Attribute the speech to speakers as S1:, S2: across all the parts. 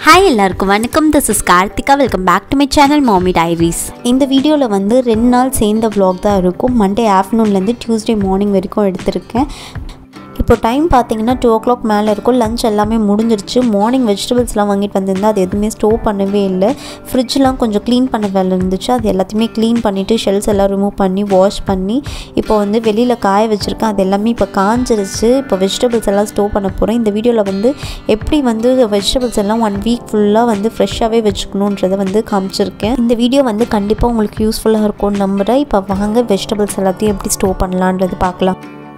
S1: Hi எல்லாருக்கும் வணக்கம் this is Karthika welcome back to my channel Maami diaries இந்த வீடியோவில் வந்து ரெண்டு நாள் சேர்ந்த vlog தான் இருக்கும் மண்டே ஆஃப்டர்நூன்லேருந்து டியூஸ்டே மார்னிங் வரைக்கும் எடுத்திருக்கேன் இப்போ டைம் பார்த்தீங்கன்னா டூ ஓ கிளாக் மேலே இருக்கும் லஞ்ச் எல்லாமே முடிஞ்சிருச்சு மார்னிங் வெஜிடபிள்ஸ்லாம் வாங்கிட்டு வந்திருந்தா அது எதுவுமே ஸ்டோர் பண்ணவே இல்லை ஃப்ரிட்ஜ்லாம் கொஞ்சம் க்ளீன் பண்ண வேலை இருந்துச்சு அது எல்லாத்தையுமே க்ளீன் பண்ணிவிட்டு ஷெல்ஸ் எல்லாம் ரிமூவ் பண்ணி வாஷ் பண்ணி இப்போ வந்து வெளியில் காய வச்சுருக்கேன் அது எல்லாமே இப்போ காஞ்சிருச்சு இப்போ வெஜிடபிள்ஸ் எல்லாம் ஸ்டோர் பண்ண போகிறேன் இந்த வீடியோவில் வந்து எப்படி வந்து வெஜிடபிள்ஸ் எல்லாம் ஒன் வீக் ஃபுல்லாக வந்து ஃப்ரெஷ்ஷாகவே வச்சுக்கணுன்றதை வந்து காமிச்சிருக்கேன் இந்த வீடியோ வந்து கண்டிப்பாக உங்களுக்கு யூஸ்ஃபுல்லாக இருக்கும்னு நம்புகிறேன் இப்போ வாங்க வெஜிடபிள்ஸ் எல்லாத்தையும் எப்படி ஸ்டோர் பண்ணலான்றது பார்க்கலாம்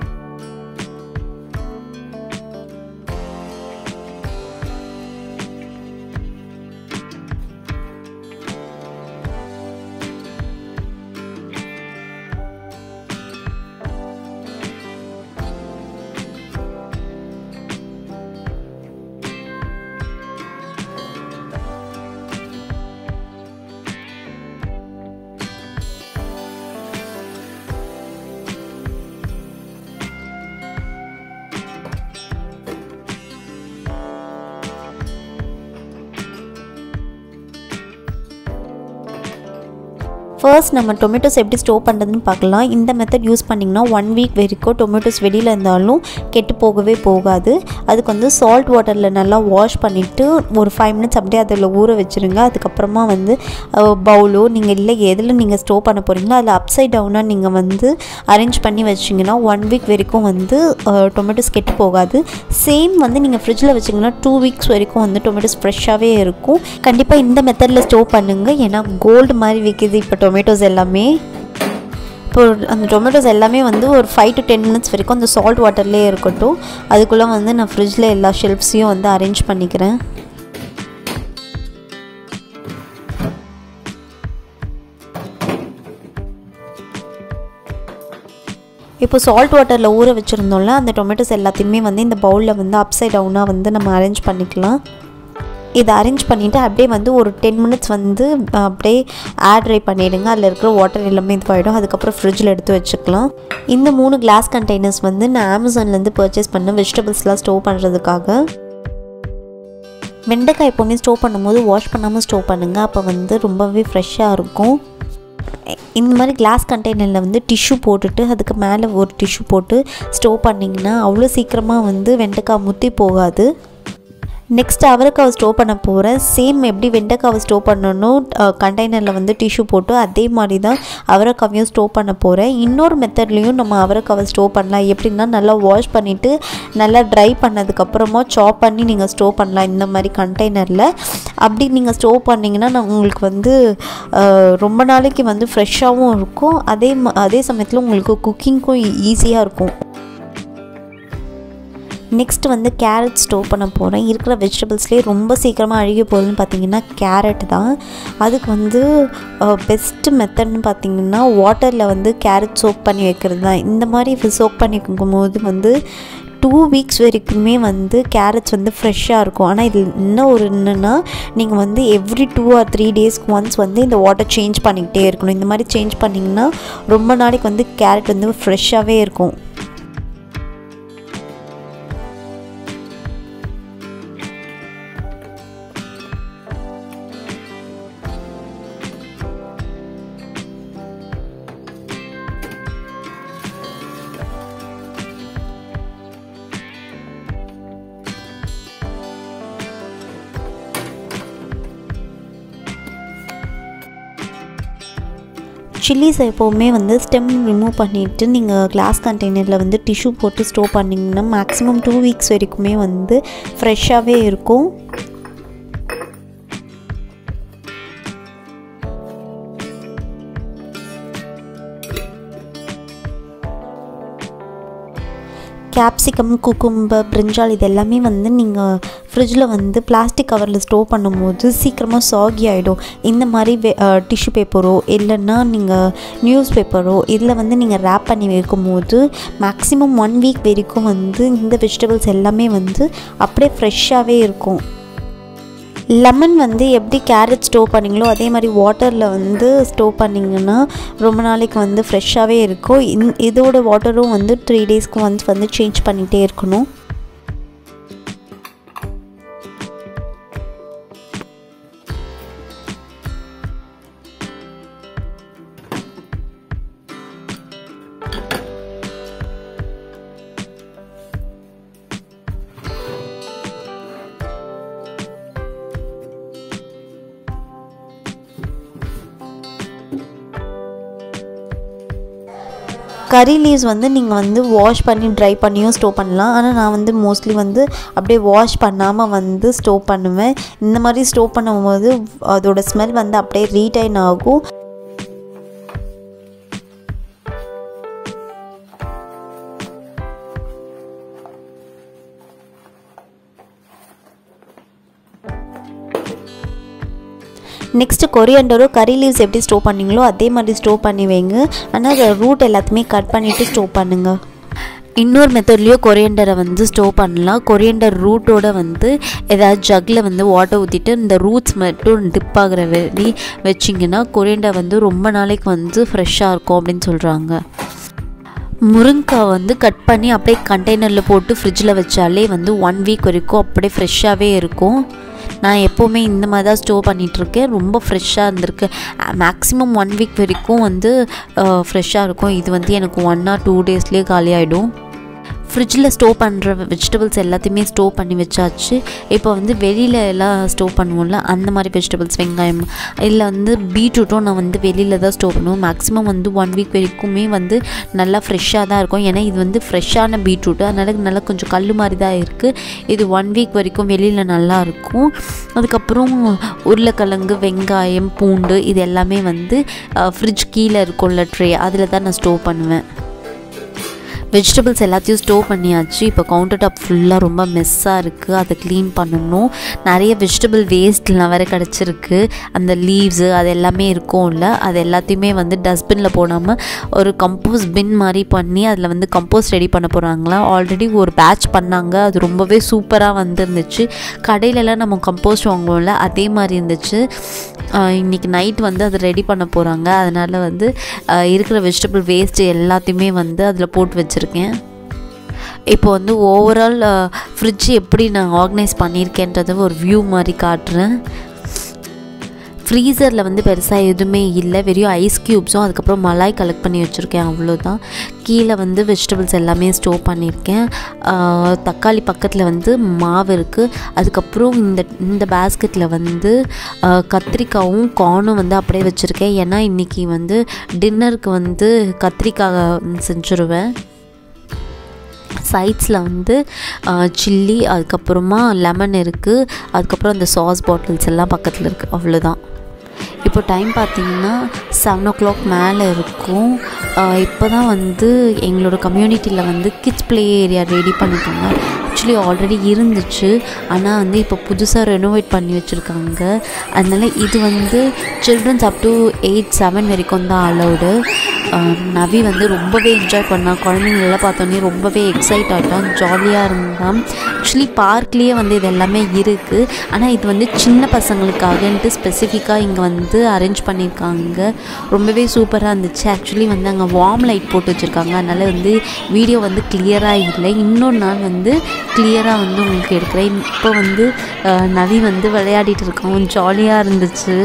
S1: ஃபர்ஸ்ட் நம்ம டொமேட்டோஸ் எப்படி ஸ்டோர் பண்ணுறதுன்னு பார்க்கலாம் இந்த மெத்தட் யூஸ் பண்ணிங்கன்னா ஒன் வீக் வரைக்கும் டொமேட்டோஸ் வெளியில் இருந்தாலும் கெட்டு போகவே போகாது அதுக்கு வந்து சால்ட் வாட்டரில் நல்லா வாஷ் பண்ணிவிட்டு ஒரு ஃபைவ் மினிட்ஸ் அப்படியே அதில் ஊற வச்சுருங்க அதுக்கப்புறமா வந்து பவுலோ நீங்கள் இல்லை எதில் நீங்கள் ஸ்டோர் பண்ண போகிறீங்களோ அதில் அப்சைட் டவுனாக நீங்கள் வந்து அரேஞ்ச் பண்ணி வச்சிங்கன்னா ஒன் வீக் வரைக்கும் வந்து டொமேட்டோஸ் கெட்டு போகாது சேம் வந்து நீங்கள் ஃப்ரிட்ஜில் வச்சிங்கன்னா டூ வீக்ஸ் வரைக்கும் வந்து டொமேட்டோஸ் ஃப்ரெஷ்ஷாகவே இருக்கும் கண்டிப்பாக இந்த மெத்தடில் ஸ்டோர் பண்ணுங்கள் ஏன்னா கோல்டு மாதிரி விற்கிது இப்போ டொமேட்டோஸ் எல்லாமே இப்போ அந்த டொமேட்டோஸ் எல்லாமே வந்து ஒரு ஃபைவ் டு டென் மினிட்ஸ் வரைக்கும் அந்த சால்ட் வாட்டர்லேயே இருக்கட்டும் அதுக்குள்ளே வந்து நான் ஃப்ரிட்ஜில் எல்லா ஷெல்ஃப்ஸையும் வந்து அரேஞ்ச் பண்ணிக்கிறேன் இப்போ சால்ட் வாட்டரில் ஊற வச்சுருந்தோம்ல அந்த டொமேட்டோஸ் எல்லாத்தையுமே வந்து இந்த பவுலில் வந்து அப்சைட் டவுனாக வந்து நம்ம அரேஞ்ச் பண்ணிக்கலாம் இதை அரேஞ்ச் பண்ணிவிட்டு அப்படியே வந்து ஒரு டென் மினிட்ஸ் வந்து அப்படியே ஏர் ட்ரை பண்ணிவிடுங்க அதில் இருக்கிற வாட்டர் எல்லாமே இதுவாகிடும் அதுக்கப்புறம் ஃப்ரிட்ஜில் எடுத்து வச்சுக்கலாம் இந்த மூணு கிளாஸ் கண்டெய்னர்ஸ் வந்து நான் அமேசான்லேருந்து பர்ச்சேஸ் பண்ண வெஜிடபிள்ஸ்லாம் ஸ்டோர் பண்ணுறதுக்காக வெண்டைக்காய் எப்போவுமே ஸ்டோர் பண்ணும்போது வாஷ் பண்ணாமல் ஸ்டோர் பண்ணுங்கள் அப்போ வந்து ரொம்பவே ஃப்ரெஷ்ஷாக இருக்கும் இந்த மாதிரி கிளாஸ் கண்டெய்னரில் வந்து டிஷ்யூ போட்டுட்டு அதுக்கு மேலே ஒரு டிஷ்யூ போட்டு ஸ்டோர் பண்ணிங்கன்னா அவ்வளோ சீக்கிரமாக வந்து வெண்டைக்காய் முத்தி போகாது நெக்ஸ்ட் அவரைக்காவை ஸ்டோர் பண்ண போகிறேன் சேம் எப்படி வெண்டைக்காவை ஸ்டோர் பண்ணணும் கண்டெய்னரில் வந்து டிஷ்யூ போட்டு அதே மாதிரி தான் அவரைக்காவையும் ஸ்டோர் பண்ண போகிறேன் இன்னொரு மெத்தட்லேயும் நம்ம அவரைக்காவை ஸ்டோர் பண்ணலாம் எப்படின்னா நல்லா வாஷ் பண்ணிவிட்டு நல்லா ட்ரை பண்ணதுக்கப்புறமா சாப் பண்ணி நீங்கள் ஸ்டோர் பண்ணலாம் இந்த மாதிரி கண்டெய்னரில் அப்படி நீங்கள் ஸ்டோர் பண்ணிங்கன்னா நான் உங்களுக்கு வந்து ரொம்ப நாளைக்கு வந்து ஃப்ரெஷ்ஷாகவும் இருக்கும் அதே அதே சமயத்தில் உங்களுக்கு குக்கிங்க்கும் ஈஸியாக இருக்கும் நெக்ஸ்ட் வந்து கேரட் ஸ்டோர் பண்ண போகிறேன் இருக்கிற வெஜிடபிள்ஸ்லேயே ரொம்ப சீக்கிரமாக அழுகி போகுதுன்னு பார்த்தீங்கன்னா கேரட் தான் அதுக்கு வந்து பெஸ்ட்டு மெத்தட்னு பார்த்தீங்கன்னா வாட்டரில் வந்து கேரட் சோக் பண்ணி வைக்கிறது தான் இந்த மாதிரி சோக் பண்ணி வைக்கும்போது வந்து டூ வீக்ஸ் வரைக்குமே வந்து கேரட்ஸ் வந்து ஃப்ரெஷ்ஷாக இருக்கும் ஆனால் இதில் இன்னும் ஒரு என்னென்னா நீங்கள் வந்து எவ்ரி டூ ஆர் த்ரீ டேஸ்க்கு ஒன்ஸ் வந்து இந்த வாட்டர் சேஞ்ச் பண்ணிக்கிட்டே இருக்கணும் இந்த மாதிரி சேஞ்ச் பண்ணிங்கன்னா ரொம்ப நாளைக்கு வந்து கேரட் வந்து ஃப்ரெஷ்ஷாகவே இருக்கும் சில்லிஸ் எப்போவுமே வந்து ஸ்டெம் ரிமூவ் பண்ணிவிட்டு நீங்கள் கிளாஸ் கண்டெய்னரில் வந்து டிஷ்யூ போட்டு ஸ்டோர் பண்ணிங்கன்னா மேக்ஸிமம் டூ வீக்ஸ் வரைக்குமே வந்து ஃப்ரெஷ்ஷாகவே இருக்கும் கேப்சிகம் குக்கும்பர் பிரிஞ்சால் இது எல்லாமே வந்து நீங்கள் ஃப்ரிட்ஜில் வந்து பிளாஸ்டிக் கவரில் ஸ்டோர் பண்ணும்போது சீக்கிரமாக சாகி ஆகிடும் இந்த மாதிரி டிஷ்யூ பேப்பரோ இல்லைன்னா நீங்கள் நியூஸ் பேப்பரோ இதில் வந்து நீங்கள் ரேப் பண்ணி வைக்கும்போது மேக்ஸிமம் ஒன் வீக் வரைக்கும் வந்து இந்த வெஜிடபிள்ஸ் எல்லாமே வந்து அப்படியே ஃப்ரெஷ்ஷாகவே இருக்கும் லெமன் வந்து எப்படி கேரட் ஸ்டோர் பண்ணிங்களோ அதே மாதிரி வாட்டரில் வந்து ஸ்டோர் பண்ணிங்கன்னா ரொம்ப நாளைக்கு வந்து ஃப்ரெஷ்ஷாகவே இருக்கும் இந் இதோட வாட்டரும் வந்து த்ரீ டேஸ்க்கு ஒன்ஸ் வந்து சேஞ்ச் பண்ணிகிட்டே இருக்கணும் கறி லீவ்ஸ் வந்து நீங்கள் வந்து வாஷ் பண்ணி ட்ரை பண்ணியும் ஸ்டோர் பண்ணலாம் ஆனால் நான் வந்து மோஸ்ட்லி வந்து அப்படியே வாஷ் பண்ணாமல் வந்து ஸ்டோர் பண்ணுவேன் இந்த மாதிரி ஸ்டோர் பண்ணும்போது அதோட ஸ்மெல் வந்து அப்படியே ரீடைன் ஆகும் நெக்ஸ்ட்டு கொரியண்டரும் கறி லீவ்ஸ் எப்படி ஸ்டோர் பண்ணீங்களோ அதே மாதிரி ஸ்டோர் பண்ணி வைங்க ஆனால் அதை ரூட் எல்லாத்தையுமே கட் பண்ணிவிட்டு ஸ்டோர் பண்ணுங்கள் இன்னொரு மெத்தட்லேயும் கொரியண்டரை வந்து ஸ்டோர் பண்ணலாம் கொரியண்டர் ரூட்டோட வந்து ஏதாவது ஜக்கில் வந்து வாட்டர் ஊற்றிட்டு இந்த ரூட்ஸ் மட்டும் டிப் ஆகிற வெடி வச்சிங்கன்னா கொரியண்டர் வந்து ரொம்ப நாளைக்கு வந்து ஃப்ரெஷ்ஷாக இருக்கும் அப்படின்னு சொல்கிறாங்க முருங்கைக்காய் வந்து கட் பண்ணி அப்படியே கண்டெய்னரில் போட்டு ஃப்ரிட்ஜில் வச்சாலே வந்து ஒன் வீக் வரைக்கும் அப்படியே ஃப்ரெஷ்ஷாகவே இருக்கும் நான் எப்போவுமே இந்த மாதிரி தான் ஸ்டோர் பண்ணிகிட்ருக்கேன் ரொம்ப ஃப்ரெஷ்ஷாக இருந்திருக்கு மேக்ஸிமம் ஒன் வீக் வரைக்கும் வந்து ஃப்ரெஷ்ஷாக இருக்கும் இது வந்து எனக்கு ஒன் ஆர் டூ டேஸ்லேயே காலி ஆகிடும் ஃப்ரிட்ஜில் ஸ்டோர் பண்ணுற வெஜிடபிள்ஸ் எல்லாத்தையுமே ஸ்டோர் பண்ணி வச்சாச்சு இப்போ வந்து வெளியில் எல்லாம் ஸ்டோர் பண்ணுவோம்ல அந்த மாதிரி வெஜிடபிள்ஸ் வெங்காயம் இல்லை வந்து பீட்ரூட்டும் நான் வந்து வெளியில் தான் ஸ்டோர் பண்ணுவேன் மேக்ஸிமம் வந்து ஒன் வீக் வரைக்குமே வந்து நல்லா ஃப்ரெஷ்ஷாக தான் இருக்கும் ஏன்னா இது வந்து ஃப்ரெஷ்ஷான பீட்ரூட் அதனால் நல்லா கொஞ்சம் கல் மாதிரி தான் இருக்குது இது ஒன் வீக் வரைக்கும் வெளியில் நல்லா இருக்கும் அதுக்கப்புறம் உருளைக்கிழங்கு வெங்காயம் பூண்டு இது எல்லாமே வந்து ஃப்ரிட்ஜ் கீழே இருக்கும்ல ட்ரே அதில் தான் நான் ஸ்டோர் பண்ணுவேன் வெஜிடபிள்ஸ் எல்லாத்தையும் ஸ்டோர் பண்ணியாச்சு இப்போ கவுண்டர் டாப் ஃபுல்லாக ரொம்ப மெஸ்ஸாக இருக்குது அதை க்ளீன் பண்ணணும் நிறைய வெஜிடபிள் வேஸ்ட்லாம் வேறு கிடச்சிருக்கு அந்த லீவ்ஸு அது எல்லாமே இருக்கும்ல அது எல்லாத்தையுமே வந்து டஸ்ட்பினில் போடாமல் ஒரு கம்போஸ்ட் பின் மாதிரி பண்ணி அதில் வந்து கம்போஸ்ட் ரெடி பண்ண போகிறாங்களா ஆல்ரெடி ஒரு பேட்ச் பண்ணாங்க அது ரொம்பவே சூப்பராக வந்துருந்துச்சு கடையிலலாம் நம்ம கம்போஸ்ட் வாங்குவோம்ல அதே மாதிரி இருந்துச்சு இன்றைக்கி நைட் வந்து அதை ரெடி பண்ண போகிறாங்க அதனால் வந்து இருக்கிற வெஜிடபிள் வேஸ்ட்டு எல்லாத்தையுமே வந்து அதில் போட்டு வச்சுருக்கேன் இப்போ வந்து ஓவரால் ஃப்ரிட்ஜ் எப்படி நான் ஆர்கனைஸ் பண்ணியிருக்கேன்றதை ஒரு வியூ மாதிரி காட்டுறேன் ஃப்ரீசரில் வந்து பெருசாக எதுவுமே இல்லை வெறும் ஐஸ் க்யூப்ஸும் அதுக்கப்புறம் மலாய் கலெக்ட் பண்ணி வச்சுருக்கேன் அவ்வளோதான் கீழே வந்து வெஜிடபிள்ஸ் எல்லாமே ஸ்டோர் பண்ணியிருக்கேன் தக்காளி பக்கத்தில் வந்து மாவு இருக்குது அதுக்கப்புறம் இந்த இந்த பேஸ்கெட்டில் வந்து கத்திரிக்காவும் கார்னும் வந்து அப்படியே வச்சுருக்கேன் ஏன்னா இன்றைக்கி வந்து டின்னருக்கு வந்து கத்திரிக்காய் செஞ்சுருவேன் சைட்ஸில் வந்து சில்லி அதுக்கப்புறமா லெமன் இருக்குது அதுக்கப்புறம் அந்த சாஸ் பாட்டில்ஸ் எல்லாம் பக்கத்தில் இருக்குது அவ்வளோதான் இப்போ டைம் பார்த்திங்கன்னா செவன் ஓ கிளாக் மேலே இருக்கும் இப்போ தான் வந்து எங்களோட கம்யூனிட்டியில் வந்து கிட்ஸ் ப்ளே ஏரியா ரெடி பண்ணிட்டாங்க ஆக்சுவலி ஆல்ரெடி இருந்துச்சு ஆனால் வந்து இப்போ புதுசாக ரெனோவேட் பண்ணி வச்சுருக்காங்க அதனால் இது வந்து childrens up to eight seven வரைக்கும் தான் அலௌடு நவி வந்து ரொம்பவே என்ஜாய் பண்ணான் குழந்தைங்களெல்லாம் பார்த்தோன்னே ரொம்பவே எக்ஸைட் ஆகிட்டான் ஜாலியாக இருந்தான் ஆக்சுவலி பார்க்லேயே வந்து இது எல்லாமே இருக்குது ஆனால் இது வந்து சின்ன பசங்களுக்காகன்ட்டு ஸ்பெசிஃபிக்காக இங்கே வந்து அரேஞ்ச் பண்ணியிருக்காங்க ரொம்பவே சூப்பராக இருந்துச்சு ஆக்சுவலி வந்து அங்கே வார்ம் லைட் போட்டு வச்சுருக்காங்க அதனால் வந்து வீடியோ வந்து கிளியராக இல்லை இன்னொரு நாள் வந்து கிளியராக வந்து உங்களுக்கு எடுக்கிறேன் இப்போ வந்து நவி வந்து விளையாடிட்டு இருக்கான் ஜாலியாக இருந்துச்சு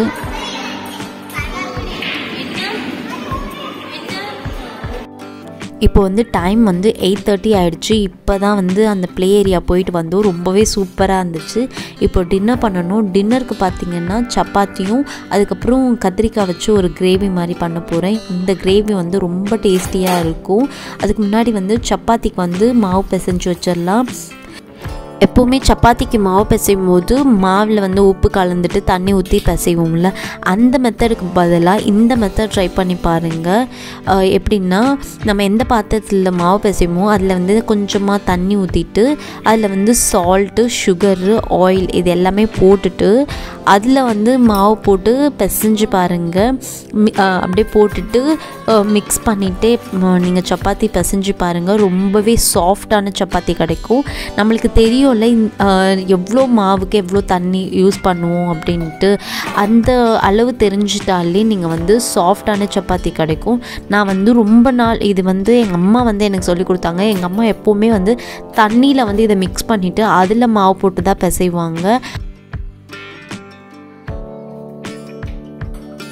S1: இப்போ வந்து டைம் வந்து எயிட் தேர்ட்டி ஆகிடுச்சு இப்போ தான் வந்து அந்த ப்ளே ஏரியா போயிட்டு வந்தோம் ரொம்பவே சூப்பராக இருந்துச்சு இப்போ டின்னர் பண்ணணும் டின்னருக்கு பார்த்திங்கன்னா சப்பாத்தியும் அதுக்கப்புறம் கத்திரிக்காய் வச்சு ஒரு கிரேவி மாதிரி பண்ண போகிறேன் இந்த கிரேவி வந்து ரொம்ப டேஸ்டியாக இருக்கும் அதுக்கு முன்னாடி வந்து சப்பாத்திக்கு வந்து மாவு பிசைஞ்சு வச்சிடலாம் எப்போவுமே சப்பாத்திக்கு மாவு பிசையும் போது மாவில் வந்து உப்பு கலந்துட்டு தண்ணி ஊற்றி பிசைவோம்ல அந்த மெத்தடுக்கு பதிலாக இந்த மெத்தட் ட்ரை பண்ணி பாருங்கள் எப்படின்னா நம்ம எந்த பாத்திரத்தில் மாவு பிசையுமோ அதில் வந்து கொஞ்சமாக தண்ணி ஊற்றிட்டு அதில் வந்து சால்ட்டு சுகரு ஆயில் இது எல்லாமே போட்டுட்டு அதில் வந்து மாவு போட்டு பிசைஞ்சு பாருங்கள் அப்படியே போட்டுட்டு மிக்ஸ் பண்ணிகிட்டே நீங்கள் சப்பாத்தி பிசைஞ்சு பாருங்கள் ரொம்பவே சாஃப்டான சப்பாத்தி கிடைக்கும் நம்மளுக்கு தெரியும்ல எவ்வளோ மாவுக்கு எவ்வளோ தண்ணி யூஸ் பண்ணுவோம் அப்படின்ட்டு அந்த அளவு தெரிஞ்சிட்டாலே நீங்கள் வந்து சாஃப்டான சப்பாத்தி கிடைக்கும் நான் வந்து ரொம்ப நாள் இது வந்து எங்கள் அம்மா வந்து எனக்கு சொல்லி கொடுத்தாங்க எங்கள் அம்மா எப்போவுமே வந்து தண்ணியில் வந்து இதை மிக்ஸ் பண்ணிவிட்டு அதில் மாவு போட்டு தான் பிசைவாங்க இப்போ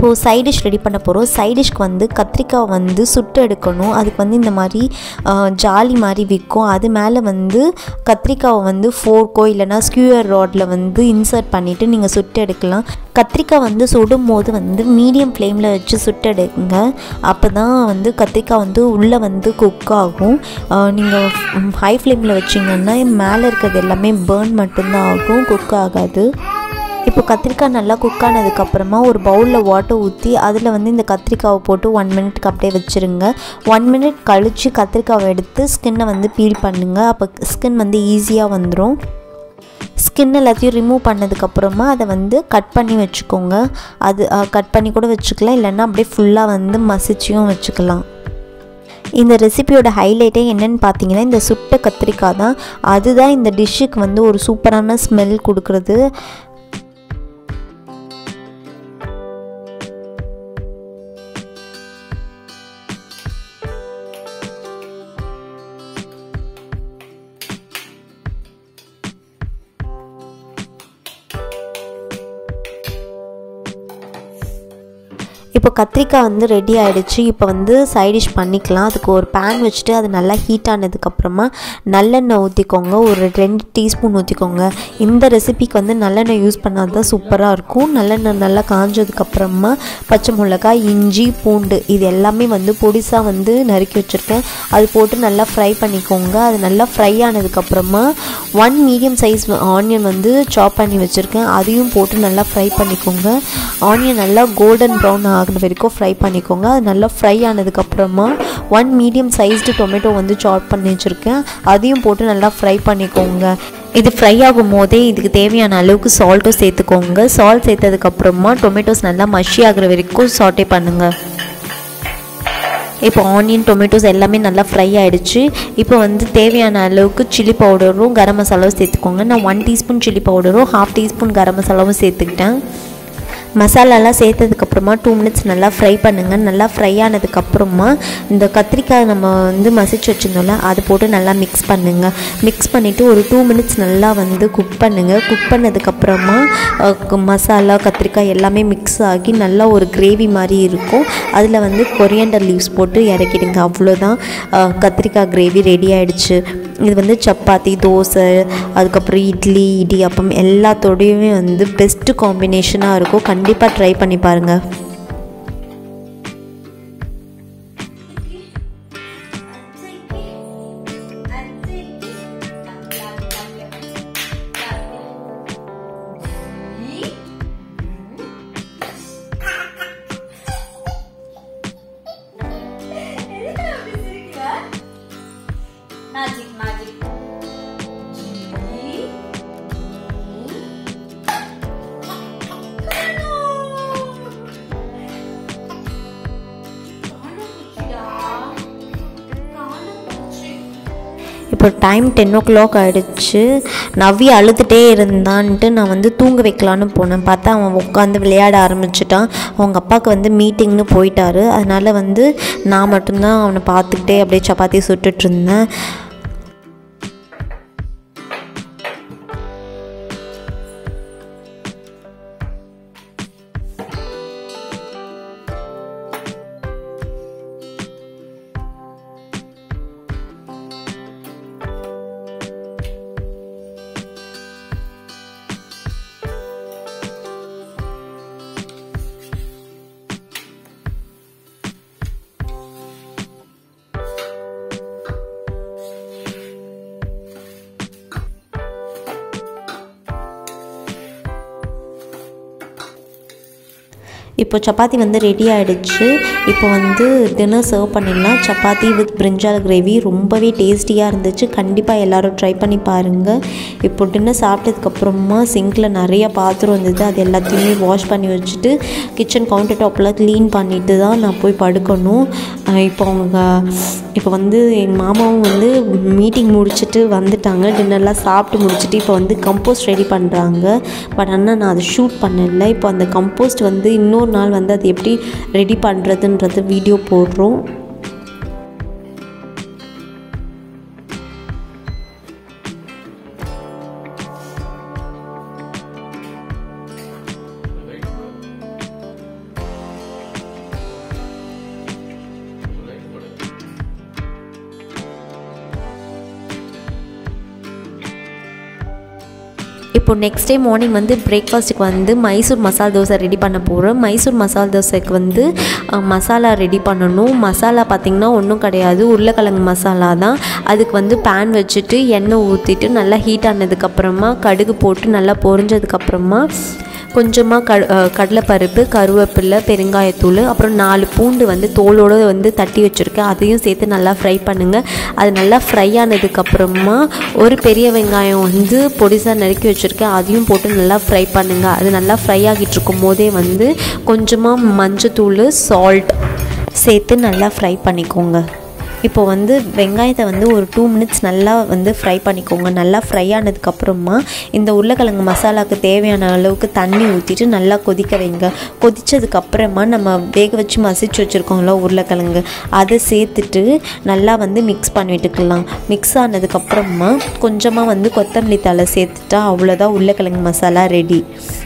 S1: இப்போது சைட் டிஷ் ரெடி பண்ண போகிறோம் சைட் டிஷ்க்கு வந்து கத்திரிக்காய் வந்து சுட்டு எடுக்கணும் அதுக்கு வந்து இந்த மாதிரி ஜாலி மாதிரி விற்கும் அது மேலே வந்து கத்திரிக்காவை வந்து ஃபோர்க்கோ இல்லைனா ஸ்கியூர் ராடில் வந்து இன்சர்ட் பண்ணிவிட்டு நீங்கள் சுட்டு எடுக்கலாம் கத்திரிக்காய் வந்து சுடும் போது வந்து மீடியம் ஃப்ளேமில் வச்சு சுட்டு எடுங்க அப்போ தான் வந்து கத்திரிக்காய் வந்து உள்ளே வந்து குக் ஆகும் நீங்கள் ஹை ஃப்ளேமில் வச்சிங்கன்னா மேலே இருக்கிறது எல்லாமே பேர்ன் மட்டும்தான் ஆகும் குக் ஆகாது இப்போ கத்திரிக்காய் நல்லா குக் ஆனதுக்கப்புறமா ஒரு பவுலில் வாட்டர் ஊற்றி அதில் வந்து இந்த கத்திரிக்காவை போட்டு ஒன் மினிட்க்கு அப்படியே வச்சுருங்க ஒன் மினிட் கழித்து கத்திரிக்காவை எடுத்து ஸ்கின்னை வந்து பீல் பண்ணுங்கள் அப்போ ஸ்கின் வந்து ஈஸியாக வந்துடும் ஸ்கின் எல்லாத்தையும் ரிமூவ் பண்ணதுக்கப்புறமா அதை வந்து கட் பண்ணி வச்சுக்கோங்க அது கட் பண்ணி கூட வச்சுக்கலாம் இல்லைன்னா அப்படியே ஃபுல்லாக வந்து மசிச்சியும் வச்சுக்கலாம் இந்த ரெசிபியோட ஹைலைட்டே என்னன்னு பார்த்தீங்கன்னா இந்த சுட்ட கத்திரிக்காய் தான் அதுதான் இந்த டிஷ்ஷுக்கு வந்து ஒரு சூப்பரான ஸ்மெல் கொடுக்குறது இப்போ கத்திரிக்காய் வந்து ரெடி ஆகிடுச்சு இப்போ வந்து சைடிஷ் பண்ணிக்கலாம் அதுக்கு ஒரு பேன் வச்சுட்டு அது நல்லா ஹீட் ஆனதுக்கப்புறமா நல்லெண்ணெய் ஊற்றிக்கோங்க ஒரு ரெண்டு டீஸ்பூன் ஊற்றிக்கோங்க இந்த ரெசிபிக்கு வந்து நல்லெண்ணெய் யூஸ் பண்ணால் தான் சூப்பராக இருக்கும் நல்லெண்ணெய் நல்லா காஞ்சதுக்கப்புறமா பச்சை மிளகாய் இஞ்சி பூண்டு இது எல்லாமே வந்து பொடிசாக வந்து நறுக்கி வச்சுருக்கேன் அது போட்டு நல்லா ஃப்ரை பண்ணிக்கோங்க அது நல்லா ஃப்ரை ஆனதுக்கப்புறமா ஒன் மீடியம் சைஸ் ஆனியன் வந்து சாப் பண்ணி வச்சுருக்கேன் அதையும் போட்டு நல்லா ஃப்ரை பண்ணிக்கோங்க ஆனியன் நல்லா கோல்டன் ப்ரௌன் ஆகிற வரைக்கும் ஃப்ரை பண்ணிக்கோங்க அது நல்லா ஃப்ரை ஆனதுக்கப்புறமா ஒன் மீடியம் சைஸ்டு டொமேட்டோ வந்து சாப் பண்ணி வச்சுருக்கேன் அதையும் போட்டு நல்லா ஃப்ரை பண்ணிக்கோங்க இது ஃப்ரை ஆகும் போதே இதுக்கு தேவையான அளவுக்கு சால்ட்டும் சேர்த்துக்கோங்க சால்ட் சேர்த்ததுக்கப்புறமா டொமேட்டோஸ் நல்லா மஷி ஆகிற வரைக்கும் சாட்டே பண்ணுங்கள் இப்போ ஆனியன் டொமேட்டோஸ் எல்லாமே நல்லா ஃப்ரை ஆகிடுச்சு இப்போ வந்து தேவையான அளவுக்கு சில்லி பவுடரும் கரம் மசாலாவும் சேர்த்துக்கோங்க நான் ஒன் டீஸ்பூன் சில்லி பவுடரும் ஹாஃப் டீஸ்பூன் கரம் மசாலாவும் சேர்த்துக்கிட்டேன் மசாலாலாம் சேர்த்ததுக்கப்புறமா டூ மினிட்ஸ் நல்லா ஃப்ரை பண்ணுங்கள் நல்லா ஃப்ரை ஆனதுக்கப்புறமா இந்த கத்திரிக்காய் நம்ம வந்து மசிச்சு வச்சுருந்தோம்ல அதை போட்டு நல்லா மிக்ஸ் பண்ணுங்கள் மிக்ஸ் பண்ணிவிட்டு ஒரு டூ மினிட்ஸ் நல்லா வந்து குக் பண்ணுங்கள் குக் பண்ணதுக்கப்புறமா மசாலா கத்திரிக்காய் எல்லாமே மிக்ஸ் ஆகி நல்லா ஒரு கிரேவி மாதிரி இருக்கும் அதில் வந்து கொரியண்டர் லீவ்ஸ் போட்டு இறக்கிடுங்க அவ்வளோதான் கத்திரிக்காய் கிரேவி ரெடி ஆகிடுச்சு இது வந்து சப்பாத்தி தோசை அதுக்கப்புறம் இட்லி இடியாப்பம் எல்லாத்தோடையுமே வந்து பெஸ்ட்டு காம்பினேஷனாக இருக்கும் கண்டிப்பாக ட்ரை பண்ணி பாருங்கள்
S2: Magic, magic. G.
S1: இப்போ டைம் டென் ஓ கிளாக் ஆகிடுச்சு நவ்வி அழுதுகிட்டே இருந்தான்ட்டு நான் வந்து தூங்க வைக்கலான்னு போனேன் பார்த்தா அவன் உட்காந்து விளையாட ஆரம்பிச்சிட்டான் அவங்க அப்பாவுக்கு வந்து மீட்டிங்னு போயிட்டாரு அதனால் வந்து நான் மட்டும்தான் அவனை பார்த்துக்கிட்டே அப்படியே சப்பாத்தி சுட்டுட்டு இருந்தேன் இப்போ சப்பாத்தி வந்து ரெடி ஆகிடுச்சு இப்போ வந்து டின்னர் சர்வ் பண்ணிடலாம் சப்பாத்தி வித் பிரிஞ்சால் கிரேவி ரொம்பவே டேஸ்டியாக இருந்துச்சு கண்டிப்பாக எல்லோரும் ட்ரை பண்ணி பாருங்கள் இப்போ டின்னர் சாப்பிட்டதுக்கப்புறமா சிங்கில் நிறைய பாத்திரம் இருந்தது அது எல்லாத்தையுமே வாஷ் பண்ணி வச்சுட்டு கிச்சன் கவுண்டர் டாப்லாம் க்ளீன் பண்ணிட்டு தான் நான் போய் படுக்கணும் அஹ் இப்போ அவங்க இப்போ வந்து எங்கள் மாமாவும் வந்து மீட்டிங் முடிச்சுட்டு வந்துட்டாங்க டின்னர்லாம் சாப்பிட்டு முடிச்சுட்டு இப்போ வந்து கம்போஸ்ட் ரெடி பண்ணுறாங்க பட் ஆனால் நான் அதை ஷூட் பண்ணல இப்போ அந்த கம்போஸ்ட் வந்து இன்னொரு நாள் வந்து அது எப்படி ரெடி பண்ணுறதுன்றது வீடியோ போடுறோம் இப்போ நெக்ஸ்ட் டே மார்னிங் வந்து பிரேக்ஃபாஸ்ட்டுக்கு வந்து மைசூர் மசால் தோசை ரெடி பண்ண போகிறோம் மைசூர் மசால் தோசைக்கு வந்து அஹ், மசாலா ரெடி பண்ணணும் மசாலா பார்த்திங்கன்னா ஒன்றும் கிடையாது உருளைக்கிழங்கு மசாலா தான் அதுக்கு வந்து பேன் வச்சுட்டு எண்ணெய் ஊற்றிட்டு நல்லா ஹீட் ஆனதுக்கப்புறமா கடுகு போட்டு நல்லா பொரிஞ்சதுக்கப்புறமா கொஞ்சமாக க கடலைப்பருப்பு கருவேப்பிலை பெருங்காயத்தூள் அப்புறம் நாலு பூண்டு வந்து தோலோடு வந்து தட்டி வச்சுருக்கேன் அதையும் சேர்த்து நல்லா ஃப்ரை பண்ணுங்கள் அது நல்லா ஃப்ரை ஆனதுக்கப்புறமா ஒரு பெரிய வெங்காயம் வந்து பொடிசாக நறுக்கி வச்சுருக்கேன் அதையும் போட்டு நல்லா ஃப்ரை பண்ணுங்கள் அது நல்லா ஃப்ரை ஆகிட்டு இருக்கும் போதே வந்து கொஞ்சமாக மஞ்சத்தூள் சால்ட் சேர்த்து நல்லா ஃப்ரை பண்ணிக்கோங்க இப்போ வந்து வெங்காயத்தை வந்து ஒரு டூ மினிட்ஸ் நல்லா வந்து ஃப்ரை பண்ணிக்கோங்க நல்லா ஃப்ரை ஆனதுக்கப்புறமா இந்த உருளைக்கிழங்கு மசாலாவுக்கு தேவையான அளவுக்கு தண்ணி ஊற்றிட்டு நல்லா கொதிக்க வைங்க கொதிச்சதுக்கப்புறமா நம்ம வேக வச்சு மசிச்சு வச்சுருக்கோம்ல உருளைக்கிழங்கு அதை சேர்த்துட்டு நல்லா வந்து மிக்ஸ் பண்ணிட்டுக்கலாம் மிக்ஸ் ஆனதுக்கப்புறமா கொஞ்சமாக வந்து கொத்தமல்லி தழை சேர்த்துட்டா அவ்வளோதான் உருளைக்கிழங்கு மசாலா ரெடி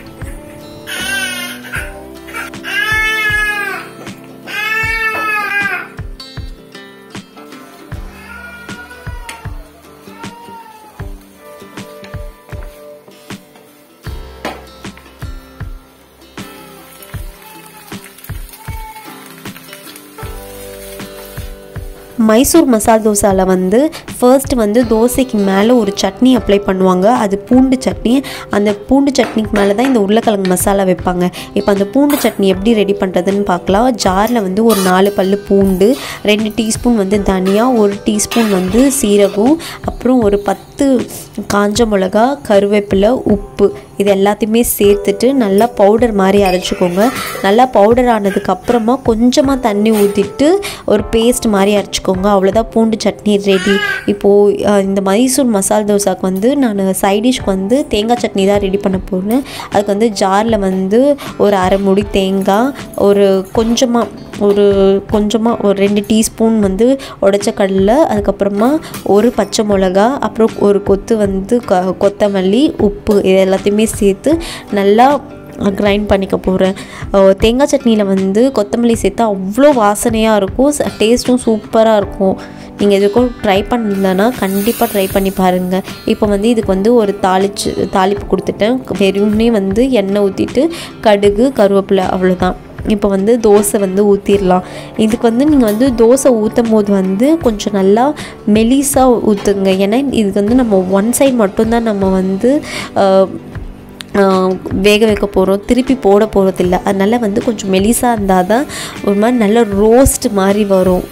S1: மைசூர் மசால் தோசாவில் வந்து ஃபர்ஸ்ட் வந்து தோசைக்கு மேலே ஒரு சட்னி அப்ளை பண்ணுவாங்க அது பூண்டு சட்னி அந்த பூண்டு சட்னிக்கு மேலே தான் இந்த உருளைக்கிழங்கு மசாலா வைப்பாங்க இப்போ அந்த பூண்டு சட்னி எப்படி ரெடி பண்ணுறதுன்னு பார்க்கலாம் ஜாரில் வந்து ஒரு நாலு பல்லு பூண்டு ரெண்டு டீஸ்பூன் வந்து தனியா ஒரு டீஸ்பூன் வந்து சீரகம் அப்புறம் ஒரு பத்து காஞ்ச மிளகா கருவேப்பிலை உப்பு இது எல்லாத்தையுமே சேர்த்துட்டு நல்லா பவுடர் மாதிரி அரைச்சிக்கோங்க நல்லா பவுடர் ஆனதுக்கப்புறமா கொஞ்சமாக தண்ணி ஊற்றிட்டு ஒரு பேஸ்ட் மாதிரி அரைச்சிக்கோங்க அவ்வளோதான் பூண்டு சட்னி ரெடி இப்போது அஹ், இந்த மைசூர் மசால் தோசாக்கு வந்து நான் சைடிஷ்க்கு வந்து தேங்காய் சட்னி தான் ரெடி பண்ண போகிறேன் அதுக்கு வந்து ஜாரில் வந்து ஒரு அரை முடி தேங்காய் ஒரு கொஞ்சமாக ஒரு கொஞ்சமாக ஒரு ரெண்டு டீஸ்பூன் வந்து உடச்ச கடலை அதுக்கப்புறமா ஒரு பச்சை மிளகா அப்புறம் ஒரு கொத்து வந்து க கொத்தமல்லி உப்பு இது எல்லாத்தையுமே சேர்த்து நல்லா கிரைண்ட் பண்ணிக்க போகிறேன் தேங்காய் சட்னியில் வந்து கொத்தமல்லி சேர்த்தா அவ்வளோ வாசனையாக இருக்கும் டேஸ்ட்டும் சூப்பராக இருக்கும் நீங்கள் எதுக்கும் ட்ரை பண்ணலன்னா கண்டிப்பாக ட்ரை பண்ணி பாருங்கள் இப்போ வந்து இதுக்கு வந்து ஒரு தாளிச்சு தாளிப்பு கொடுத்துட்டேன் வெறும்னே வந்து எண்ணெய் ஊற்றிட்டு கடுகு கருவேப்பிலை அவ்வளோதான் இப்போ வந்து தோசை வந்து ஊற்றிடலாம் இதுக்கு வந்து நீங்கள் வந்து தோசை ஊற்றும் போது வந்து கொஞ்சம் நல்லா மெலிசாக ஊற்றுங்க ஏன்னா இதுக்கு வந்து நம்ம ஒன் சைடு மட்டும்தான் நம்ம வந்து ஆஹ், ஆஹ், வேக வைக்க போகிறோம் திருப்பி போட போகிறதில்ல அதனால் வந்து கொஞ்சம் மெலிசாக இருந்தால் தான் ஒரு மாதிரி நல்ல ரோஸ்ட் மாதிரி வரும்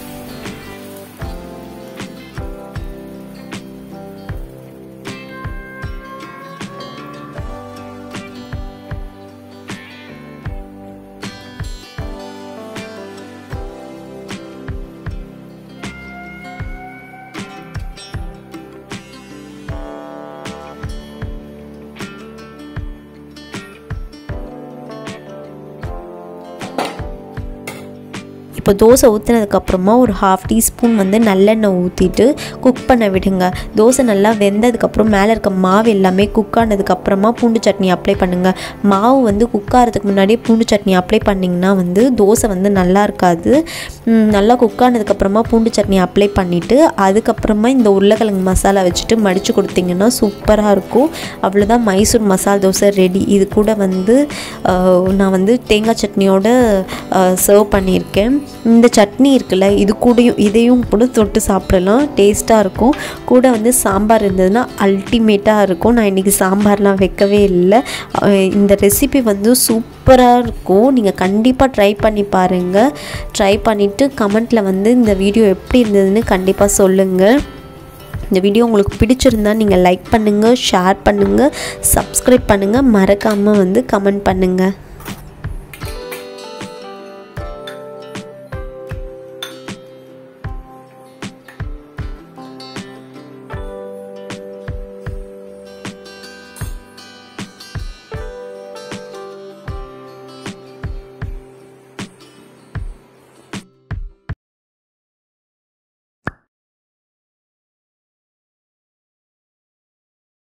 S1: இப்போ தோசை ஊற்றுனதுக்கப்புறமா ஒரு ஹாஃப் டீஸ்பூன் வந்து நல்லெண்ணெய் ஊற்றிட்டு குக் பண்ண விடுங்க தோசை நல்லா வெந்ததுக்கப்புறம் மேலே இருக்க மாவு எல்லாமே குக் ஆனதுக்கப்புறமா பூண்டு சட்னி அப்ளை பண்ணுங்கள் மாவு வந்து குக் ஆகிறதுக்கு முன்னாடியே பூண்டு சட்னி அப்ளை பண்ணிங்கன்னா வந்து தோசை வந்து நல்லா இருக்காது ம், நல்லா குக் ஆனதுக்கப்புறமா பூண்டு சட்னி அப்ளை பண்ணிவிட்டு அதுக்கப்புறமா இந்த உருளைக்கிழங்கு மசாலா வச்சுட்டு மடித்து கொடுத்தீங்கன்னா சூப்பராக இருக்கும் அவ்வளோதான் மைசூர் மசால் தோசை ரெடி இது கூட வந்து ஆஹ், நான் வந்து தேங்காய் சட்னியோட சர்வ் பண்ணியிருக்கேன் இந்த சட்னி இருக்குல்ல இது கூடயும் இதையும் கூட தொட்டு சாப்பிடலாம் டேஸ்ட்டாக இருக்கும் கூட வந்து சாம்பார் இருந்ததுன்னா அல்டிமேட்டாக இருக்கும் நான் இன்றைக்கி சாம்பார்லாம் வைக்கவே இல்லை அஹ், இந்த ரெசிபி வந்து சூப்பராக இருக்கும் நீங்கள் கண்டிப்பாக ட்ரை பண்ணி பாருங்கள் ட்ரை பண்ணிவிட்டு கமெண்ட்டில் வந்து இந்த வீடியோ எப்படி இருந்ததுன்னு கண்டிப்பாக சொல்லுங்கள் இந்த வீடியோ உங்களுக்கு பிடிச்சிருந்தா நீங்கள் லைக் பண்ணுங்கள் ஷேர் பண்ணுங்கள் சப்ஸ்கிரைப் பண்ணுங்கள் மறக்காமல் வந்து கமெண்ட் பண்ணுங்கள்